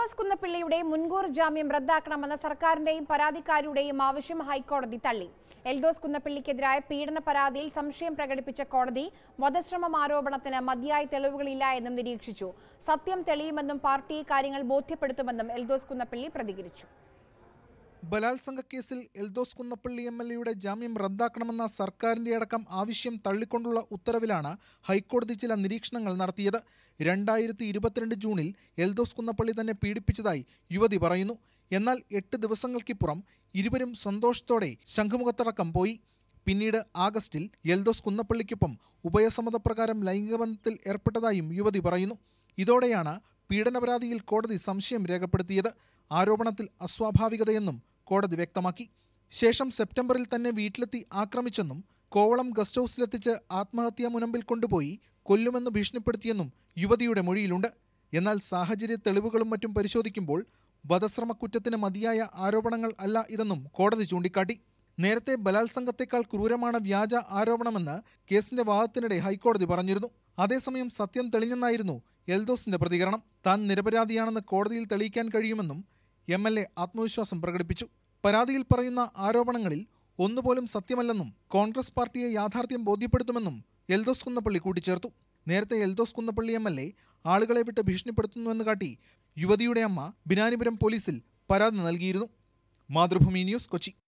എൽദോസ് കുന്നപ്പിള്ളിയുടെ മുൻകൂർ ജാമ്യം റദ്ദാക്കണമെന്ന സർക്കാരിന്റെയും പരാതിക്കാരുടെയും ആവശ്യം ഹൈക്കോടതി തള്ളി എൽദോസ് കുന്നപ്പിള്ളിക്കെതിരായ പീഡന പരാതിയിൽ സംശയം പ്രകടിപ്പിച്ച കോടതി വധശ്രമം ആരോപണത്തിന് മതിയായ തെളിവുകളില്ല എന്നും നിരീക്ഷിച്ചു സത്യം തെളിയുമെന്നും പാർട്ടിയെ കാര്യങ്ങൾ ബോധ്യപ്പെടുത്തുമെന്നും എൽദോസ് കുന്നപ്പിള്ളി പ്രതികരിച്ചു ബലാത്സംഗ കേസിൽ എൽദോസ് കുന്നപ്പള്ളി എം എൽ എയുടെ ജാമ്യം റദ്ദാക്കണമെന്ന സർക്കാരിന്റെ അടക്കം ആവശ്യം തള്ളിക്കൊണ്ടുള്ള ഉത്തരവിലാണ് ഹൈക്കോടതി ചില നിരീക്ഷണങ്ങൾ നടത്തിയത് രണ്ടായിരത്തി ഇരുപത്തിരണ്ട് ജൂണിൽ എൽദോസ് കുന്നപ്പള്ളി തന്നെ പീഡിപ്പിച്ചതായി യുവതി പറയുന്നു എന്നാൽ എട്ട് ദിവസങ്ങൾക്കിപ്പുറം ഇരുവരും സന്തോഷത്തോടെ ശംഖുമുഖത്തടക്കം പോയി പിന്നീട് ആഗസ്റ്റിൽ എൽദോസ് കുന്നപ്പള്ളിക്കൊപ്പം ഉഭയസമ്മതപ്രകാരം ലൈംഗിക ബന്ധത്തിൽ ഏർപ്പെട്ടതായും യുവതി പറയുന്നു ഇതോടെയാണ് പീഡനപരാതിയിൽ കോടതി സംശയം രേഖപ്പെടുത്തിയത് ആരോപണത്തിൽ അസ്വാഭാവികതയെന്നും കോടതി വ്യക്തമാക്കി ശേഷം സെപ്റ്റംബറിൽ തന്നെ വീട്ടിലെത്തി ആക്രമിച്ചെന്നും കോവളം ഗസ്റ്റ് ഹൗസിലെത്തിച്ച് ആത്മഹത്യാ മുനമ്പിൽ കൊണ്ടുപോയി കൊല്ലുമെന്ന് ഭീഷണിപ്പെടുത്തിയെന്നും യുവതിയുടെ മൊഴിയിലുണ്ട് എന്നാൽ സാഹചര്യ തെളിവുകളും മറ്റും പരിശോധിക്കുമ്പോൾ വധശ്രമക്കുറ്റത്തിന് മതിയായ ആരോപണങ്ങൾ അല്ല ഇതെന്നും കോടതി ചൂണ്ടിക്കാട്ടി നേരത്തെ ബലാത്സംഗത്തെക്കാൾ ക്രൂരമാണ് വ്യാജ ആരോപണമെന്ന് കേസിന്റെ വാദത്തിനിടെ ഹൈക്കോടതി പറഞ്ഞിരുന്നു അതേസമയം സത്യം തെളിഞ്ഞെന്നായിരുന്നു എൽദോസിന്റെ പ്രതികരണം താൻ നിരപരാധിയാണെന്ന് കോടതിയിൽ തെളിയിക്കാൻ കഴിയുമെന്നും എം എൽ എ ആത്മവിശ്വാസം പ്രകടിപ്പിച്ചു പരാതിയിൽ പറയുന്ന ആരോപണങ്ങളിൽ ഒന്നുപോലും സത്യമല്ലെന്നും കോൺഗ്രസ് പാർട്ടിയെ യാഥാർത്ഥ്യം ബോധ്യപ്പെടുത്തുമെന്നും എൽദോസ് കുന്നപ്പള്ളി കൂട്ടിച്ചേർത്തു നേരത്തെ Eldhose Kunnappilly M L A ആളുകളെ വിട്ട് ഭീഷണിപ്പെടുത്തുന്നുവെന്ന് കാട്ടി യുവതിയുടെ അമ്മ ബിനാനിപുരം പോലീസിൽ പരാതി നൽകിയിരുന്നു മാതൃഭൂമി ന്യൂസ് കൊച്ചി